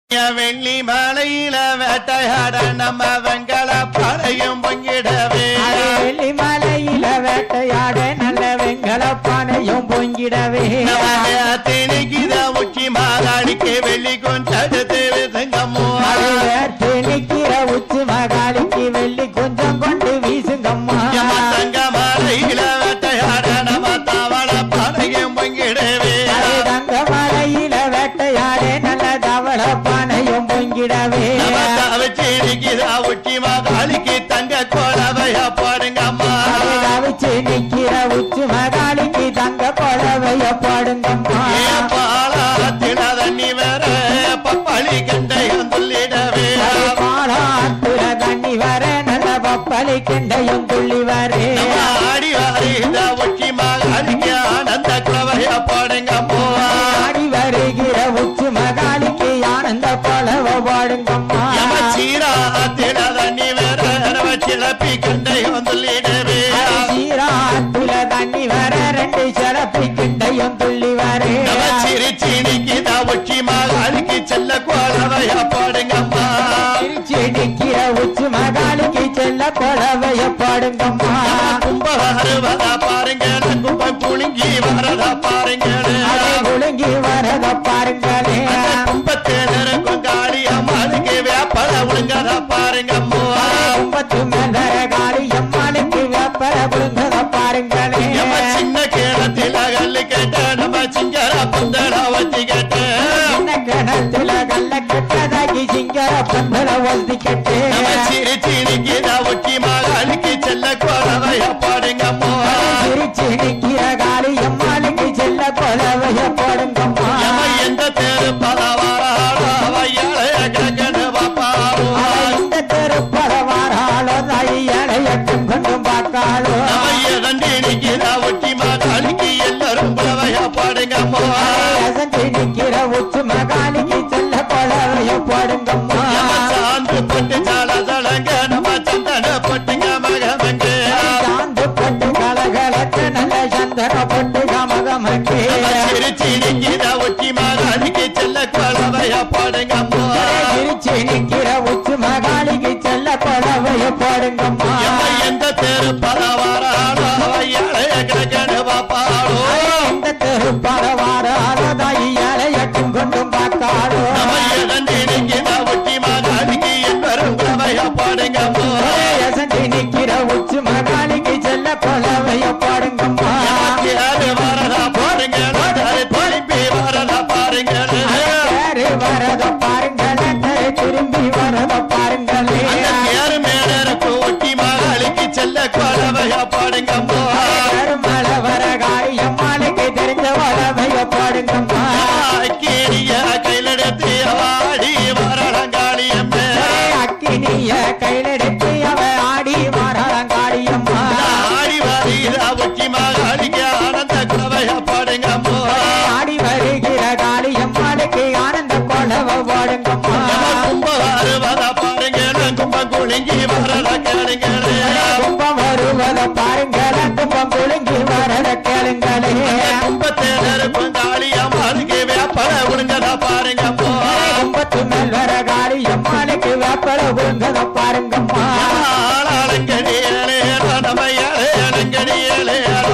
வெள்ளி மலையில வேட்டையாட நம்ம வெங்கல படையும் பங்கிடவே அது வெள்ளி மலையில வேட்டையாட நல்ல வெங்கல பானையும் பொங்கிடவே திணிக்குத உச்சி மாதாடிக்கு வெள்ளி கொண்டடுத்து விசுங்கம்மோ அது வேர்த்து நிக்கிற உச்சி மகாலிக்கு வெள்ளி கொஞ்சம் கொண்டு வீசுங்கம்மா தங்க மலையில வேட்டையாட நம்ம தவள படையும் பங்கிடவே அது தங்க மலையில வேட்டையாட நல்ல தவள பானையும் பொங்கிடவே திணிக்குத உச்சி மாதாளிக்கு தங்க கோலவைய பாடுங்கம்மா அது தவிச்சு நிக்கிற உச்சி மகாலிக்கு தங்க கொலவைய பாடுங்கம்மா பாலாத்தில தண்ணி வேற பப்பாளி கண்டையும் சொல்லிடவே அது பாலாத்துல தண்ணி வர நல்ல பப்பளி கெண்டையும் துள்ளி வரே ஆடி வாரித ஒட்டி மகாலிக்கு ஆனந்த குலவைய பாடுங்க போவா ஆடி வருகிற உச்சி மகாலிக்கு ஆனந்த கொலவ பாடுங்கம்மா சீராத்தில தண்ணி வேற சிலப்பி கண்டையும் சொல்லிடவே சீராத்துல தண்ணி வர ரெண்டு சிறப்பி கிண்டையும் துள்ளி வரே சிரிச்சி நிக்கித ஒட்டி மகாலிக்கு செல்ல குலவைய பாடுங்கம்மா திருச்சி நிக்கிற உச்சி மகாலிக்கு செல்ல கொலவைய பாடுங்கம்மா கும்பகாருவதா பாருங்க கும்பம் குலுங்கி வரதா பாருங்க அதை ஒழுங்கி வரத பாருங்களே கும்பத்தேனர் கொங்காளி அம்மாளுக்கு வேப்பல ஒழுங்கதா பாருங்க அம்மா கும்பத்து மேல காளி அம்மாளுக்கு வேப்பர விழுந்தத பாருங்களே நம்ம சின்ன கேளத்தில் கல்லு கேட்ட நம்ம சிங்கர பந்தட வச்சு கேட்ட சின்ன கிணத்துல கல்ல கெட்டதாகி சிங்கர பந்தல ஒல்தி கெட்டு நம்ம சிறு சிரிக்கிற ஒட்டி மகளுக்கு செல்ல குறவைய பாடுங்க அம்மா சிரிச்சு நிக்கிற காளி அம்மாளுக்கு செல்ல கொலவைய போடுங்கம்மா நம்ம எந்த தேரு பலவாராளோ வையாள கிடக்கன்னு பாப்பாரோ அவ இந்த தெருப்பட வாராளோ தாயியலையட்டும் கொண்டும் பார்க்காளோ நம்ம எதண்டி நிக்கிற ஒட்டி மகளுக்கு எல்லாரும் குறவைய பாடுங்க அம்மா அசஞ்சு நிக்கிற உச்சு மகாலிக்கு செல்ல கொலவைய போடுங்கம்மா சாந்து பட்டு சால சலங்க நம்ம சந்தன பட்டுங்க மகமங்க சாந்து பட்டு கலகலக்க நல்ல சந்தன பட்டு கமகமக்கே சிரிச்சி நிக்கிற ஒட்டி மகாலிக்கு செல்ல குழவைய பாடுங்க அம்மா திருச்சி நிக்கிற உச்சு மகாலிக்கு செல்ல கொலவைய போடுங்கம்மா எம்மா எந்த தெரு பரவாராளோ வையாளைய கிடக்கன்னு பாப்பாளோ இந்த தெருப்பட வாராளோ தாயியலையட்டும் கொண்டும் பார்க்காளோ நம்ம எதண்டி நிக்கிற ஒட்டி மகாலிக்கு என்பரும் குழவைய பாடுங்க அம்மா அசஞ்சு நிக்கிற உச்சு மகாலிக்கு செல்ல கொலவைய போடுங்கம்மா யாரு வரதா பாருங்க திருப்பி வரதா பாருங்க பேரு வரத பாருங்களேன் திரும்பி வரத பாருங்களே அந்த பேரு மேல இருக்கு ஒட்டி மகாலிக்கு செல்ல குழவைய பாடுங்க அம்மா மலை வர காரியம்மாளுக்கு தெரிஞ்ச வளவைய பாடுங்கம்மா கேடிய கையில எடுத்து வாடி வரலங்காளியம்மே அக்கினிய கையில் எடுத்து அவ ஆடி மாறாளங்காடியம்மா ஆடி வாரிதா ஒட்டி மகாலிக்கு ஆனந்த குலவைய பாடுங்க அம்மா ஆடி வருகிற காளியம்மாளுக்கு ஆனந்த கொலவ பாடுங்கம்மா கும்பகாரு வர பாருங்க கும்பம் குலுங்கி வரல கேளுங்க கும்பம் வருவத பாருங்கள கும்பம் குலுங்கி வரத கேளுங்களே கும்பத்தேனர் பொங்காளியம்மாளுக்கு வேப்பல விழுங்கதா பாருங்க அம்மா கும்பத்து மேல் வர காளியம்மாளுக்கு வேப்பல விழுங்கத பாருங்கம்மா ஆளாளங்கடியலே நம்ம ஏழங்கடியலே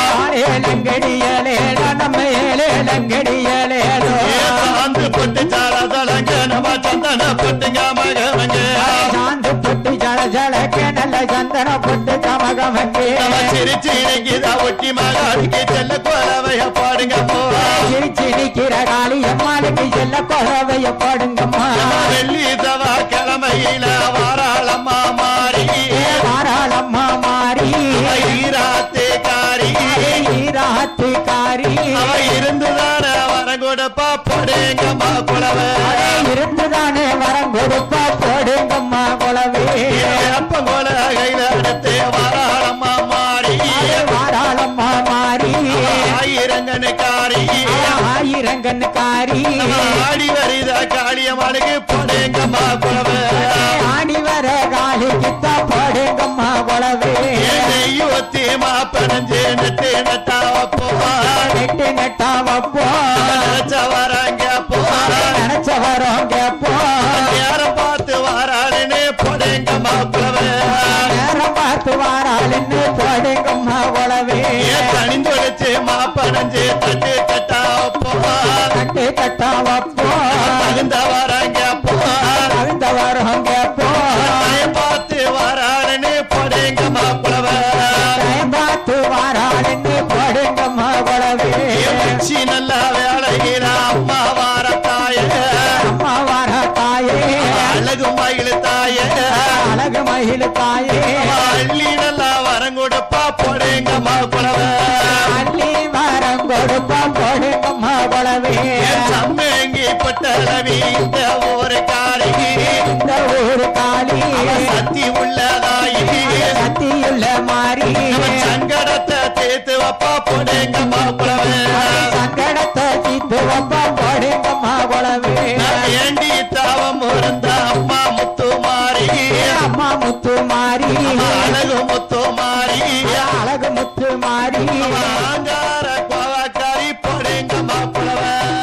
ஆளேலங்கடியலேடா நம்ம ஏலேலங்கடியலேடோ சாந்து பொட்டு சால சலங்க நம்ம சந்தன பொட்டுங்க மகவங்க சாந்து பொட்டு ஜல ஜலக்க நல்ல சந்தன பொட்டு கமகமக்கே நம்ம சிரிச்சு இறங்கிதா ஒட்டி மகாலிக்கு செல்ல குறவைய பாடுங்க போவா சிரிச்சு நிக்கிற காளி அம்மாளுக்கு செல்ல கொலவைய பாடுங்கம்மா வெள்ளி தவா கிழமையில வாராளம்மா மாறி தாராளம்மா மாறி ஈராத்து காரி ஈராத்து காரி அவ இருந்துதான வரம் கொடுப்பா படுங்கம்மா குளவை இருந்துதானே வரம் கொடுப்பா போடுங்கம்மா கொலவே அப்ப கோல கையில எடுத்து வாராளம்மா மாறி தாராளம்மா மாறி ஆயிரங்கனு காரி ஆயிரங்கன்னு காரி ஆடி வருத காளியம்மாளுக்கு படுங்கம்மா குளவை ஆடி வர காலிக்குத்தா போடுங்கம்மா கொலவே ஒத்தி மாப்பனஞ்சு நட்டு நட்டாவ போவா நெட்டு நெட்டா வைப்போம் வராங்க போவா நினைச்ச வரோம் கேப்போம் பறஞ்சு தட்டு தட்டா போ கண்டு தட்டா வப்போ தகுந்த வராங்க போ தகுந்த வரோம் கேப்போ பார்த்து வரான்னு படைங்க மாப்பிளவ பார்த்து வாராடுன்னு போடுங்கம்மா குழவே எச்சி நல்லா வேலையில அம்மா வார தாய அம்மா வார தாயே அழகு மயில் தாய அழகு மயில் தாயே அள்ளி நல்லா வரம் கொடுப்பா படைங்க மாப்பிளவ அள்ளி மரம் கொடுப்பா போடுங்கம்மா குழவே சம்மேங்கி பட்டளவி இந்த ஒரு காரி இந்த ஊரு காளி சத்தி உள்ளதாயி சத்தியுள்ள மாறி அவன் சங்கடத்தை தேத்து வப்பா படைங்க மாப்பிளவ சங்கடத்தை தீத்து வப்பா போடுங்கம்மா குழவே ஏண்டி தாவம் இருந்த அம்மா முத்து மாறி அம்மா முத்து மாறி அழகு முத்து மாறி அழகு முத்து மாறி ஆங்கார கோவக்காரி படைங்க மாப்பிளவ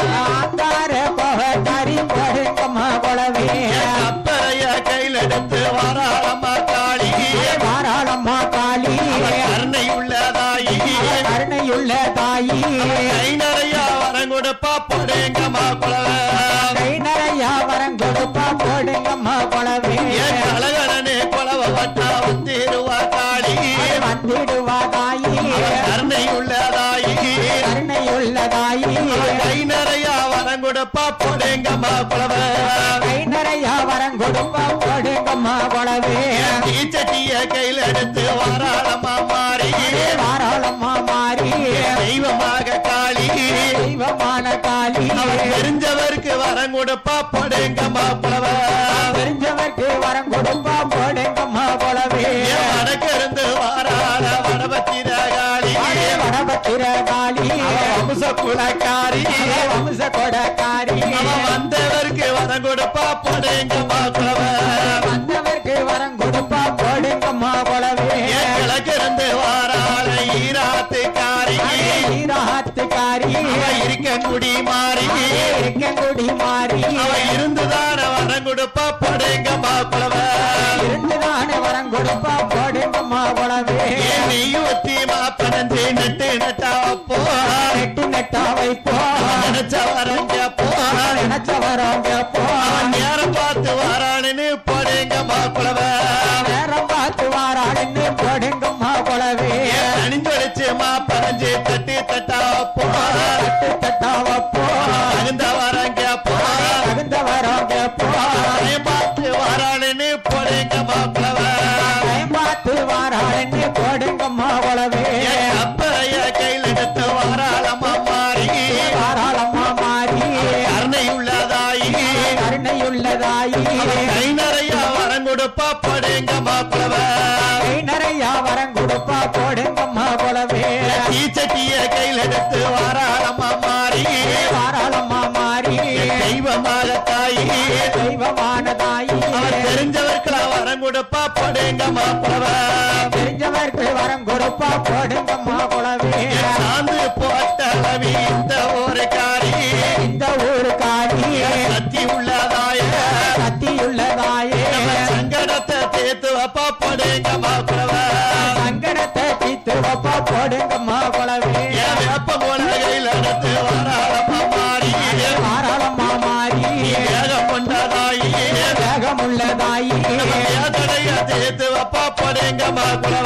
ஆந்தார போகத்தாரி போடுங்கம்மா குழவே அப்பறைய கையில் எடுத்து வராளம்மா காளி தாராளம்மா காளி கருணை உள்ளதாயி கருணையுள்ள தாயி கை நிறைய வரம் கொடுப்பா படைங்க மாப்பிளவ கை நிறைய வரம் கொடுப்பா போடுங்கம்மா குழவே என் கலகடனே குலவ வட்டா வந்திருவா காளி வந்திடுவா தாயி கருணை உள்ளதாயி கருணையுள்ள தாயி கை நிறைய வரம் கொடுப்பா படைங்க மாப்பிளவ கை நிறைய வரம் கொடுப்பா போடுங்கம்மா குழவே தீச்சட்டிய கையில் எடுத்து வராளம்மா மாறி தாராளம்மா மாறி தெய்வமாக காளி தெய்வமான காளி அவர் தெரிஞ்சவருக்கு வரம் கொடுப்பா படைங்க மாப்பிளவ தெரிஞ்சவருக்கு வரம் கொடுப்பா போடுங்கம்மா குழவே வடக்கிருந்து வாராள வடபத்திர காளி வடபத்திர காளி வம்ச குலக்காரி வம்ச கொடக்காரி அவன் வந்தவருக்கு வரம் கொடுப்பா படைங்க மாப்பிளவ வந்தவருக்கு வரம் கொடுப்பா போடுங்கம்மா குழவே ஏன் கிழக்கிருந்து வாராள ஈராத்து காரி ஈராத்துக்காரி அவ இருக்க குடி மாறி இருக்கங்குடி மாறி அவ இருந்துதான வரம் கொடுப்பா படைங்க மாப்பிளவ இருந்துதானே வரம் கொடுப்பா போடுங்கம்மா குழவே ஏன் நீ ஒத்தி மாப்பனஞ்சு நட்டு நட்டா போ நெட்டு நெட்டா வைப்போ நினைச்ச வரம் கேப்போ நினைச்ச வரம் கேப்போ நேரம் பார்த்து வரானுன்னு படைங்க மாப்பிளவ நேரம் பார்த்து வாராடுன்னு போடுங்கம்மா குழவே அணிஞ்சொழிச்சு மாப்பனஞ்சு தட்டி தட்டா போ தட்டு தட்டா வைப்போ தகுந்த வரம் கேப்போ தகுந்த வரம் கேப்போ நேரம் பார்த்து வரானுன்னு படைங்க மாப்பிளவ டைம் பார்த்து வாராடுன்னு போடுங்கம்மா குழவே என் அப்பைய கையில் எடுத்து வராளம்மா மாறி தாராளம்மா மாறி கருணை உள்ளதாயி கருணையுள்ள தாயி கை நிறைய வரம் கொடுப்பா படைங்க மாப்பிளவ கை நிறைய வரம் கொடுப்பா போடுங்கம்மா குழவே தீச்சட்டிய கையில் எடுத்து வராளம்மா மாறி தாராளம்மா மாறி தெய்வமாக தாயி தெய்வமான தாயி அவர் தெரிஞ்சவர்க்கெல்லாம் வரம் கொடுப்பா படைங்க மாப்பிளவ தெரிஞ்சவருக்கு வரம் கொடுப்பா போடுங்கம்மா குழவே சாந்து போட்டளவி இந்த ஒரு காரி இந்த ஊரு காளி சத்தி உள்ளதாய சத்தியுள்ள தாயே சங்கடத்தை தேத்து வப்பா படைங்க மாப்பிளவ சங்கடத்தை தீத்து வைப்பா போடுங்கம்மா குழவே என் வேப்ப உலகையில் எடுத்து வராளம்மா மாறி தாராளம்மா மாறி வேகம் கொண்டதாயி வேகமுள்ள தாயி வேதனைய தேத்து வப்பா படைங்க மாப்பிளவ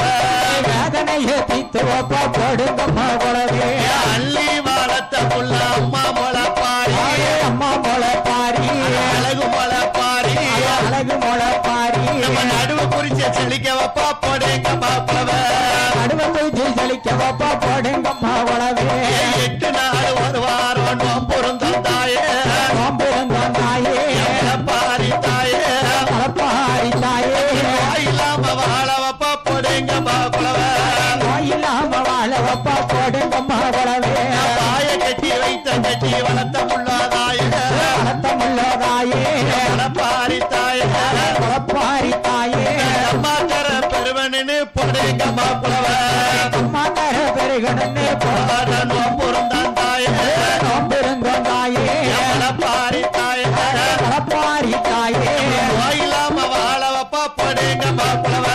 வேதனையை தீத்து வைப்பா போடுங்கம்மா குழவே அள்ளி வாழத்த புள்ள அம்மா முளப்பாரி ஆயே அம்மா மொளை பாரி அழகு முளப்பாரி அழகு மொளை பாரி நம்ம நடுவு குறிச்ச செழிக்க வப்பா படைங்க மாப்பிளவ நடுவ தூக்கி செழிக்க வைப்பா போடுங்கம்மா குழவே எட்டு நாள் ஒரு வாரம் நோம்புறுந்தம் தாயே நோம்பிருந்தோம் தாயே பாரி தாயே தலப்பாரி தாயே இல்லாம வாழ வப்பா படைங்க மாப்பிளவ நோயில்லாம வாழ வைப்பா போடுங்கம்மா குழவே தாய கட்டி வைத்த கட்டி வளர்த்த முள்ளாதாய வளர்த்தமுள்ள தாயே பாரி தாயே தலப்பாரி தாயே அம்மா தர பெருவனு படைங்க மாப்பிளவ அம்மா தர பெருகணுன்னு பாட நோம்புறுந்தான் தாயே நோம்பிருந்தோம் தாயே பாரி தாயே தலப்பாரி தாயே வாயில்லாம வாழ வப்பா படைங்க மாப்பிளவ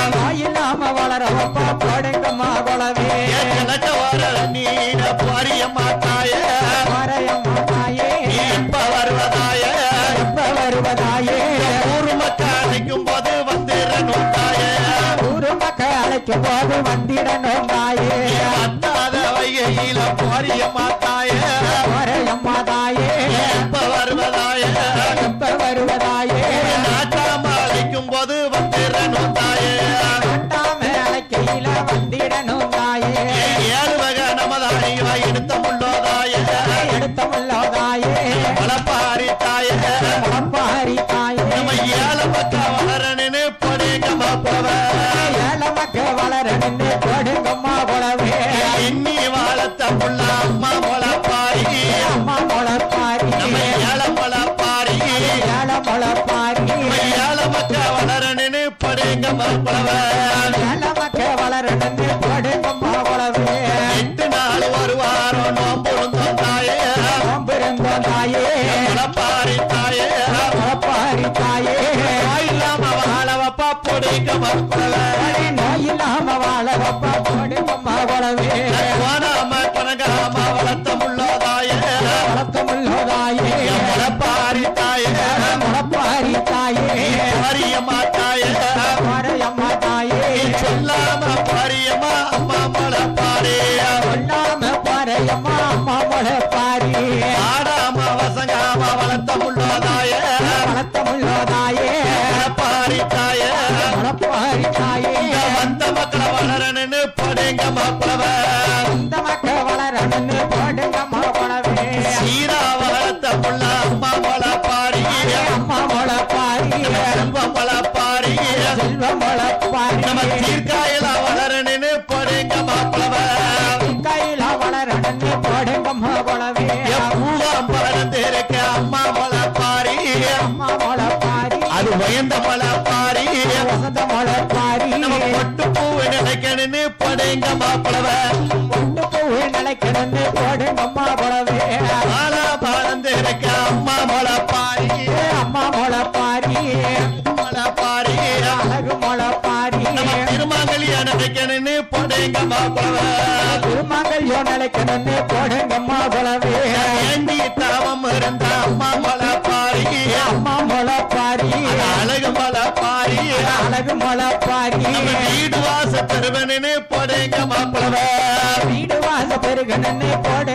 நோயில்லாம வளர வைப்பா போடுங்கம்மா குழவே கிழக்க வர நீட பாரியம்மா அழைக்கும் போது வந்திடணும் தாயே வந்தாத வைகையில போறிய மாத்தாய ஒரையம்மா தாயே எப்ப வருவதாய எப்ப வருவதாயே நாட்டாம அழைக்கும் போது வந்திரணும் தாயே கட்டாம அழைக்கையில வந்திடணும் தாயே ஏழு வகை நமதானியா எடுத்த முள்ளோதாய எடுத்த தாயே மலப்பாரி தாய மலப்பாரி தாயே நம்ம ஏழ பக்கா வளரணுன்னு பொடிங்கம்மா போவ ஏழ மக்க வளரணுன்னு கொடுங்கம்மா குலவே இன்னி வாழத்த புள்ள அம்மா மொளப்பாரி அம்மா முளப்பாரி நம்ம ஏழ மொளப்பாரி ஏழ முளப்பாரி நம்ம ஏழ மக்கா வளரணுன்னு பொடிங்கம்மா போவ ஏழ மக்க வளரணுன்னு கொடுங்கம்மா குலவே எட்டு நாள் ஒரு வாரம் நோம்பு இருந்தோம் தாயே நோம்பிருந்தோம் தாயே மொளப்பாரி தாயே முளப்பாரி தாயே இல்லாம வாழ வப்பா பொடிங்கம்மா போவ நோயில்லாம வாழ வப்பா கொடுங்கம்மா குலவே போனாம கனகாம வளர்த்த முள்ளோதாய வழக்கமுள்ளதாயே மொளப்பாரி தாயே முளப்பாரி தாயே பாரியம்மா தாயே மறையம்மா தாயே சொல்லாம பாரியம்மா அம்மா மொளப்பாரி சொல்லாம பாறையம்மா அம்மா முளப்பாரி ஆடாம வசங்காம வளர்த்த முள்ளோதாய வழக்கமுள்ளதாயே மொளப்பாரி தாயே முளப்பாரி தாயே இங்க வந்த மக்களை வளரணுன்னு படைங்க மாப்பிளவ இந்த மக்க வளரணுன்னு போடுங்கம்மா குலவே சீரா வளர்த்த புள்ள அம்மா மொளப்பாரி அம்மா முளப்பாரி செல்வ மொளப்பாரி செல்வ முளப்பாரி நம்ம தீர்க்காயில வளரணுன்னு படைங்க மாப்பிளவ கையில வளரணுன்னு போடுங்கம்மா குலவே பூவாம் பறந்திருக்க அம்மா மொளப்பாரி அம்மா முளப்பாரி அது உயர்ந்த மொளப்பாரி வசந்த முளப்பாரி நம்ம பொட்டு பூவை நினைக்கணும்னு படைங்க மாப்பிளவ பொட்டு பூவே நிலைக்கணுன்னு போடுங்கம்மா குலவே ஆலா பறந்திருக்க அம்மா மொளப்பாரி அம்மா முளப்பாரி மொளப்பாரி அழகு முளப்பாரி நம்ம திருமங்கலிய நினைக்கணும்னு படைங்க மாப்பிளவ திருமங்கல்யோ நிலைக்கணுன்னு போடுங்கம்மா குலவே ஏண்டி தாமம் இருந்த அம்மா மொளப்பாரி அம்மா முளப்பாரி அது அழகு மொளப்பாரி அழகு முளப்பாரி நம்ம வீடு வாச பெருவனு படைங்க மாப்பிளவ வீடு வாச பெருகணுன்னு போடு